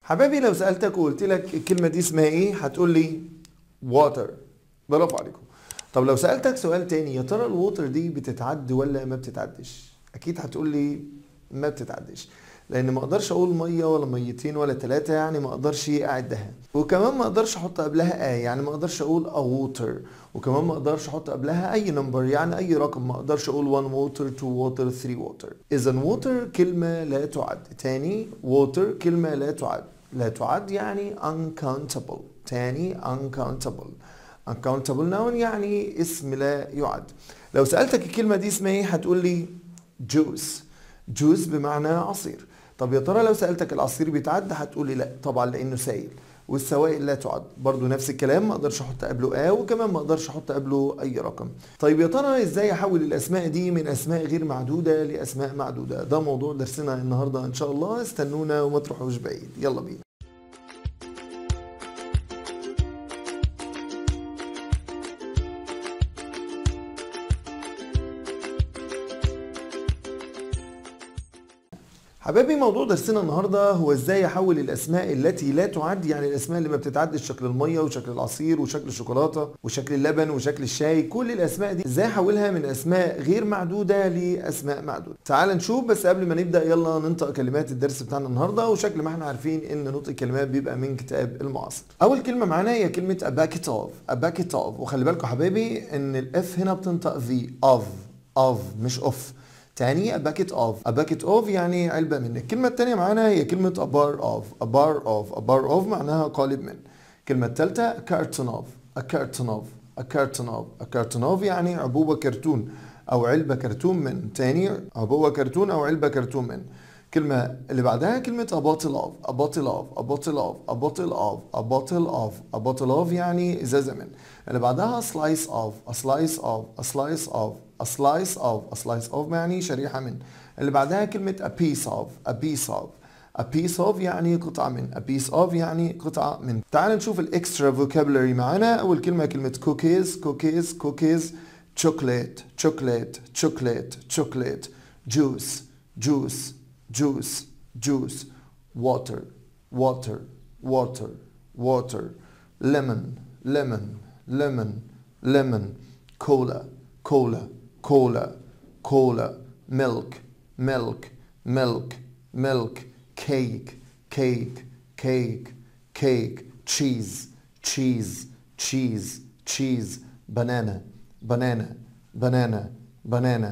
حبايبي لو سألتك وقلت لك الكلمة دي اسمها ايه هتقول لي water برافو عليكم طب لو سألتك سؤال تاني يا ترى الووتر دي بتتعد ولا ما بتتعدش اكيد هتقول لي ما بتتعدش لان ما اقدرش اقول ميه ولا ميتين ولا ثلاثه يعني ما اقدرش اعدها وكمان ما اقدرش احط قبلها ايه يعني ما اقدرش اقول a water وكمان ما اقدرش احط قبلها اي نمبر يعني اي رقم ما اقدرش اقول 1 water 2 water 3 water اذا water كلمه لا تعد تاني water كلمه لا تعد لا تعد يعني uncountable تاني uncountable uncountable noun يعني اسم لا يعد لو سألتك الكلمة دي اسمها ايه هتقول لي juice juice بمعنى عصير طب يا ترى لو سألتك العصير بيتعد هتقول لي لا طبعا لانه سائل والسوائل لا تعد برضو نفس الكلام ما اقدرش احط قبله ا وكمان ما اقدرش احط قبله اي رقم طيب يا ترى ازاي احول الاسماء دي من اسماء غير معدوده لاسماء معدوده ده موضوع درسنا النهارده ان شاء الله استنونا وما تروحوش بعيد يلا بينا حبايبي موضوع درسنا النهارده هو ازاي احول الاسماء التي لا تعد يعني الاسماء اللي ما بتتعدش شكل الميه وشكل العصير وشكل الشوكولاته وشكل اللبن وشكل الشاي كل الاسماء دي ازاي احولها من اسماء غير معدوده لاسماء معدوده تعال نشوف بس قبل ما نبدا يلا ننطق كلمات الدرس بتاعنا النهارده وشكل ما احنا عارفين ان نطق الكلمات بيبقى من كتاب المعاصر اول كلمه معانا هي كلمه اباكيت اوف اباكيت اوف وخلي بالكم حبايبي ان الاف هنا بتنطق في اوف اوف مش اوف تاني a bucket of a bucket of يعني علبة من الكلمة التانية معانا هي كلمة a bar of a bar of a bar of معناها قالب من الكلمة التالتة a carton of a carton of a carton of a carton of يعني عبوة كرتون أو علبة كرتون من تاني عبوة كرتون أو علبة كرتون من كلمة اللي بعدها كلمة a bottle of a bottle of a bottle of a bottle of a bottle of a bottle of يعني إزازة من اللي بعدها a slice of a slice of a slice of a slice of a slice of يعني شريحة من اللي بعدها كلمة a piece of a piece of a piece of يعني قطعة من a piece of يعني قطعة من تعال نشوف الاكسترا vocabulary معانا أول كلمة كلمة cookies cookies cookies chocolate chocolate chocolate chocolate juice juice juice juice water water water water lemon lemon lemon lemon cola cola cola cola milk milk milk milk cake cake cake cake cheese cheese cheese cheese banana banana banana banana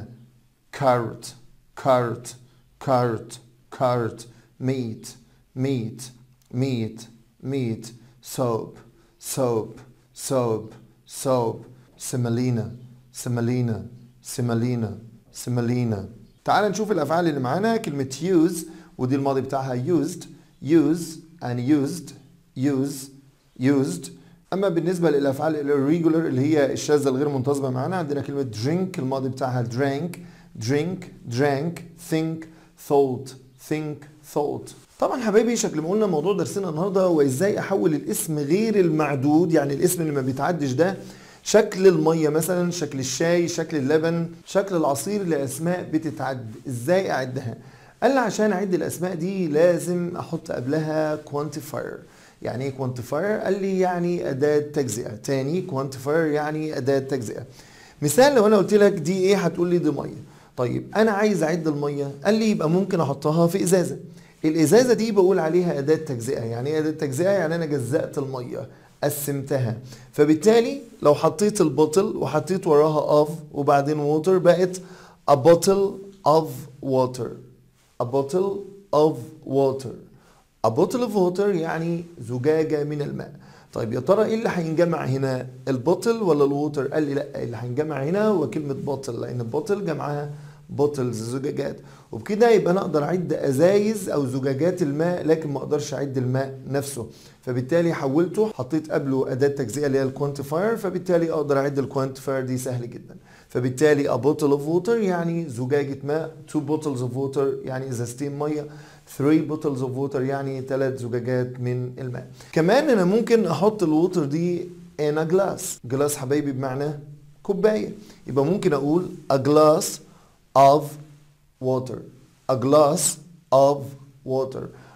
carrot carrot carrot carrot meat meat meat meat soap soap soap soap semolina semolina semolina semolina تعال نشوف الافعال اللي معانا كلمة use ودي الماضي بتاعها used use and used use used اما بالنسبة للافعال الirregular اللي هي الشاذة الغير منتظمة معانا عندنا كلمة drink الماضي بتاعها drank drink drank think thought think thought طبعا حبايبي شكل ما قلنا موضوع درسنا النهارده هو ازاي احول الاسم غير المعدود يعني الاسم اللي ما بيتعدش ده شكل الميه مثلا شكل الشاي شكل اللبن شكل العصير لاسماء بتتعد ازاي اعدها قال لي عشان اعد الاسماء دي لازم احط قبلها كوانتيفاير يعني ايه كوانتيفاير قال لي يعني اداه تجزئه تاني كوانتيفاير يعني اداه تجزئه مثال لو انا قلت لك دي ايه هتقول لي دي ميه طيب انا عايز اعد الميه قال لي يبقى ممكن احطها في ازازه الازازه دي بقول عليها اداه تجزئه يعني ايه اداه تجزئه يعني انا جزأت الميه قسمتها فبالتالي لو حطيت البوتل وحطيت وراها اوف وبعدين ووتر بقت a bottle of water a bottle of water a bottle of water يعني زجاجة من الماء طيب يا ترى ايه اللي هينجمع هنا البوتل ولا الووتر قال لي لا اللي هينجمع هنا هو كلمة بوتل لان البوتل جمعها بوتلز زجاجات وبكده يبقى انا اقدر اعد ازايز او زجاجات الماء لكن ما اقدرش اعد الماء نفسه فبالتالي حولته حطيت قبله اداه تجزئه اللي هي الكوانتيفاير فبالتالي اقدر اعد الكوانتيفاير دي سهل جدا فبالتالي a bottle of water يعني زجاجة ماء two bottles of water يعني ازازتين مية three bottles of water يعني ثلاث زجاجات من الماء كمان انا ممكن احط الووتر دي in a glass glass حبايبي بمعنى كوباية يبقى ممكن اقول a glass of water a glass of water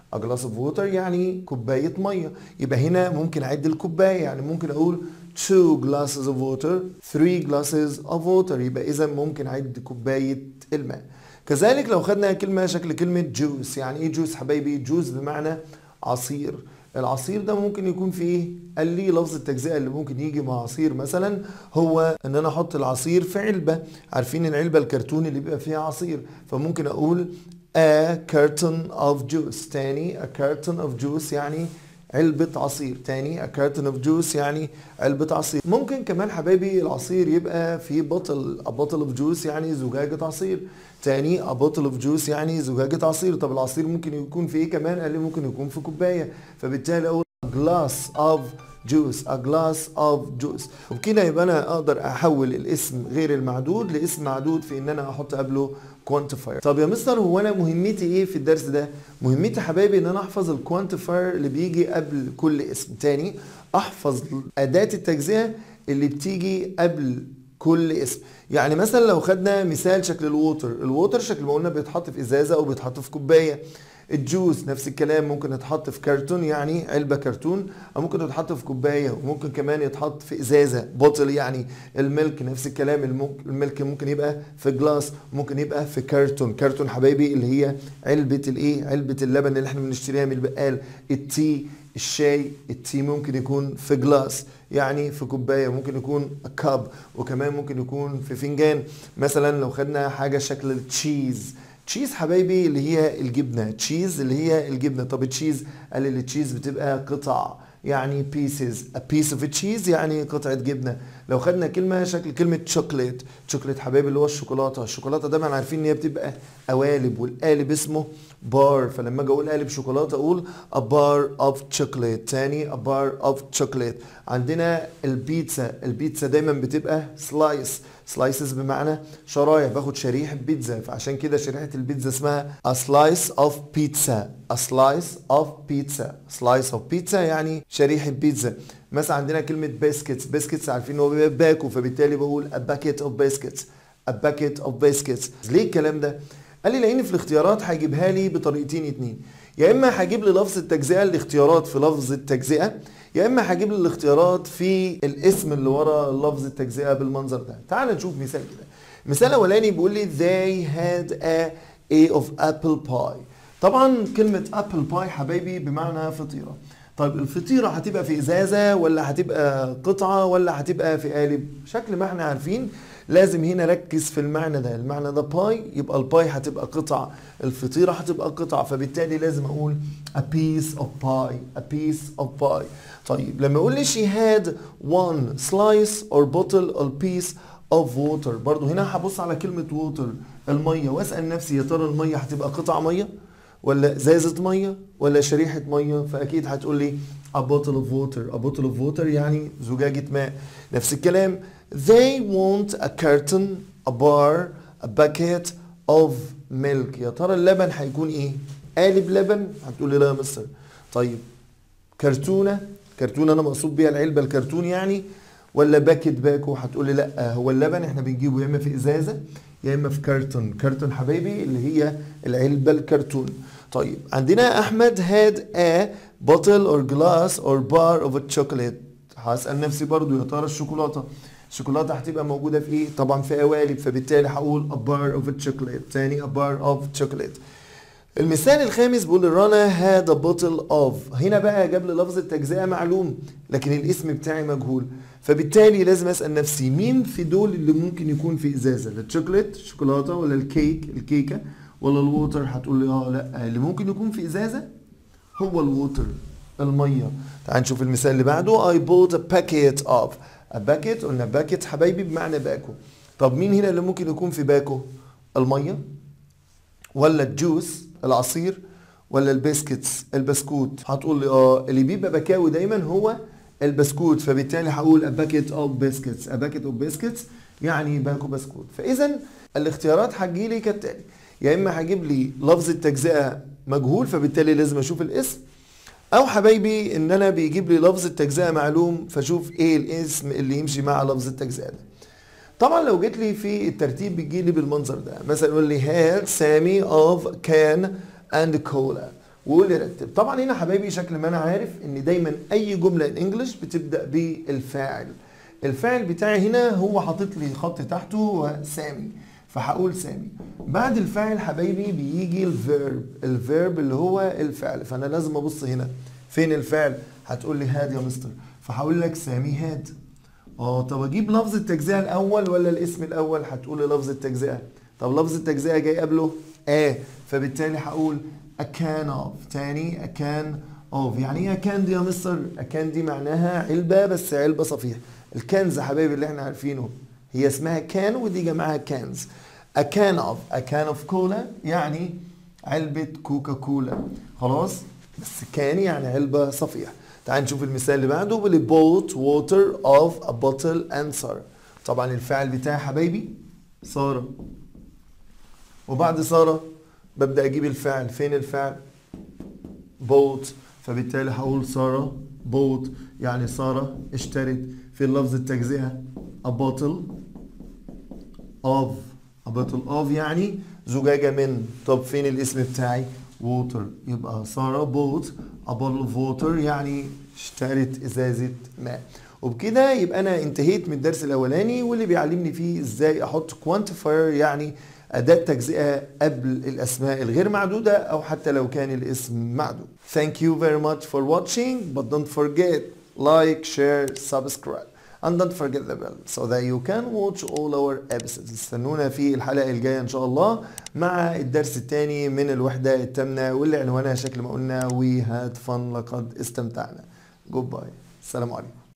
a glass of water يعني كوباية مية يبقى هنا ممكن أعد الكوباية يعني ممكن أقول two glasses of water three glasses of water يبقى إذا ممكن أعد كوباية الماء كذلك لو خدنا كلمة شكل كلمة جوس يعني إيه جوس حبايبي جوس بمعنى عصير العصير ده ممكن يكون فيه قال لي لفظ التجزئه اللي ممكن يجي مع عصير مثلا هو ان انا احط العصير في علبه عارفين العلبه الكرتون اللي بيبقى فيها عصير فممكن اقول a carton of juice تاني a carton of juice يعني علبة عصير تاني a carton of juice يعني علبة عصير ممكن كمان حبايبي العصير يبقى في بطل a bottle of juice يعني زجاجة عصير تاني a bottle of juice يعني زجاجة عصير طب العصير ممكن يكون في ايه كمان قال لي ممكن يكون في كوباية فبالتالي اقول a glass of juice a glass of juice وبكده يبقى انا اقدر احول الاسم غير المعدود لاسم معدود في ان انا احط قبله quantifier طب يا مستر هو انا مهمتي ايه في الدرس ده مهمتي حبايبي ان انا احفظ الكوانتيفاير اللي بيجي قبل كل اسم تاني احفظ اداة التجزئة اللي بتيجي قبل كل اسم يعني مثلا لو خدنا مثال شكل الووتر الووتر شكل ما قلنا بيتحط في ازازه او بيتحط في كوبايه الجوس نفس الكلام ممكن يتحط في كرتون يعني علبه كرتون او ممكن يتحط في كوبايه وممكن كمان يتحط في ازازه بوتل يعني الملك نفس الكلام الملك ممكن يبقى في جلاس ممكن يبقى في كرتون كرتون حبايبي اللي هي علبه الايه علبه اللبن اللي احنا بنشتريها من البقال التي الشاي التي ممكن يكون في جلاس يعني في كوبايه ممكن يكون كاب وكمان ممكن يكون في فنجان مثلا لو خدنا حاجه شكل التشيز تشيز حبايبي اللي هي الجبنه تشيز اللي هي الجبنه طب التشيز قال لي التشيز بتبقى قطع يعني pieces a piece of cheese يعني قطعة جبنة لو خدنا كلمة شكل كلمة شوكليت شوكليت حبايبي اللي هو الشوكولاتة الشوكولاتة دايما عارفين ان هي بتبقى قوالب والقالب اسمه بار فلما اجي اقول قالب شوكولاتة اقول a bar of chocolate تاني a bar of chocolate عندنا البيتزا البيتزا دايما بتبقى سلايس سلايسز بمعنى شرايح باخد شريحة بيتزا فعشان كده شريحة البيتزا اسمها a slice of pizza a slice of pizza slice of pizza يعني شريحة بيتزا مثلا عندنا كلمة بيسكتس بيسكتس عارفين ان هو بيبقى باكو فبالتالي بقول a bucket of biscuits a bucket of biscuits ليه الكلام ده؟ قال لي لان في الاختيارات هيجيبها لي بطريقتين اتنين يا اما هجيب لي لفظ التجزئه الاختيارات في لفظ التجزئه يا اما هجيب لي الاختيارات في الاسم اللي ورا لفظ التجزئه بالمنظر ده تعال نشوف مثال كده مثال اولاني بيقول لي they had a a of apple pie طبعا كلمه apple pie حبايبي بمعنى فطيره طيب الفطيرة هتبقى في ازازة ولا هتبقى قطعة ولا هتبقى في قالب شكل ما احنا عارفين لازم هنا ركز في المعنى ده المعنى ده باي يبقى الباي هتبقى قطع الفطيرة هتبقى قطع فبالتالي لازم اقول a piece of pie a piece of pie طيب لما اقول لي she had one slice or bottle or piece of water برضو هنا هبص على كلمة water المية واسأل نفسي يا ترى المية هتبقى قطع مية ولا ازازة مية ولا شريحة مية فاكيد هتقول لي a bottle of water a bottle of water يعني زجاجة ماء نفس الكلام they want a curtain a bar a bucket of milk يا ترى اللبن هيكون ايه قالب لبن هتقول لي لا يا مستر طيب كرتونة كرتونة انا مقصود بيها العلبة الكرتون يعني ولا باكت باكو هتقول لي لا هو اللبن احنا بنجيبه يا اما في ازازة يا اما في كرتون كرتون حبايبي اللي هي العلبة الكرتون طيب عندنا احمد had a bottle or glass or bar of a chocolate هسأل نفسي برضو يا ترى الشوكولاتة الشوكولاتة هتبقى موجودة في ايه؟ طبعا في قوالب فبالتالي هقول a bar of a chocolate تاني a bar of chocolate المثال الخامس بيقول رنا had a bottle of هنا بقى جاب لي لفظ التجزئة معلوم لكن الاسم بتاعي مجهول فبالتالي لازم اسال نفسي مين في دول اللي ممكن يكون في ازازه الشوكليت الشوكولاته ولا الكيك الكيكه ولا الووتر هتقول لي اه لا اللي ممكن يكون في ازازه هو الووتر الميه تعال نشوف المثال اللي بعده I bought a packet of a packet قلنا باكيت حبايبي بمعنى باكو طب مين هنا اللي ممكن يكون في باكو الميه ولا الجوس العصير ولا البسكتس البسكوت هتقول لي اه اللي بيبقى بكاوي دايما هو البسكوت فبالتالي هقول a bucket of biscuits a bucket of biscuits يعني باكو بسكوت فاذا الاختيارات هتجي لي كالتالي يا اما هجيب لي لفظ التجزئه مجهول فبالتالي لازم اشوف الاسم او حبايبي ان انا بيجيب لي لفظ التجزئه معلوم فاشوف ايه الاسم اللي يمشي مع لفظ التجزئه ده طبعا لو جيت لي في الترتيب بيجي لي بالمنظر ده مثلا يقول لي had سامي of can and cola وقول لي رتب طبعا هنا حبايبي شكل ما انا عارف ان دايما اي جمله انجلش بتبدا بالفاعل الفاعل بتاعي هنا هو حاطط لي خط تحته سامي فهقول سامي بعد الفاعل حبايبي بيجي الفيرب الفيرب اللي هو الفعل فانا لازم ابص هنا فين الفعل هتقول لي هاد يا مستر فهقول لك سامي هاد اه طب اجيب لفظ التجزئه الاول ولا الاسم الاول هتقول لي لفظ التجزئه طب لفظ التجزئه جاي قبله اه فبالتالي هقول a can of تاني a can of يعني ايه a can دي يا مستر a can دي معناها علبه بس علبه صفيح الكنز يا حبايبي اللي احنا عارفينه هي اسمها كان ودي جمعها كانز a can of a can of cola يعني علبة كوكا كولا خلاص بس كان يعني علبة صفيح تعال نشوف المثال اللي بعده بيقول bought water of a bottle and Sarah طبعا الفعل بتاعي حبايبي سارة وبعد سارة ببدأ أجيب الفعل فين الفعل bought فبالتالي هقول سارة bought يعني سارة اشترت في اللفظ التجزئة a bottle of a bottle of يعني زجاجة من طب فين الاسم بتاعي water يبقى سارة bought a bottle of water يعني اشترت ازازة ماء وبكده يبقى انا انتهيت من الدرس الاولاني واللي بيعلمني فيه ازاي احط quantifier يعني أداة تجزئة قبل الأسماء الغير معدودة أو حتى لو كان الاسم معدود. Thank you very much for watching but don't forget like, share, subscribe and don't forget the bell so that you can watch all our episodes. استنونا في الحلقة الجاية إن شاء الله مع الدرس الثاني من الوحدة الثامنة واللي عنوانها شكل ما قلنا we had fun لقد استمتعنا. Goodbye. السلام عليكم.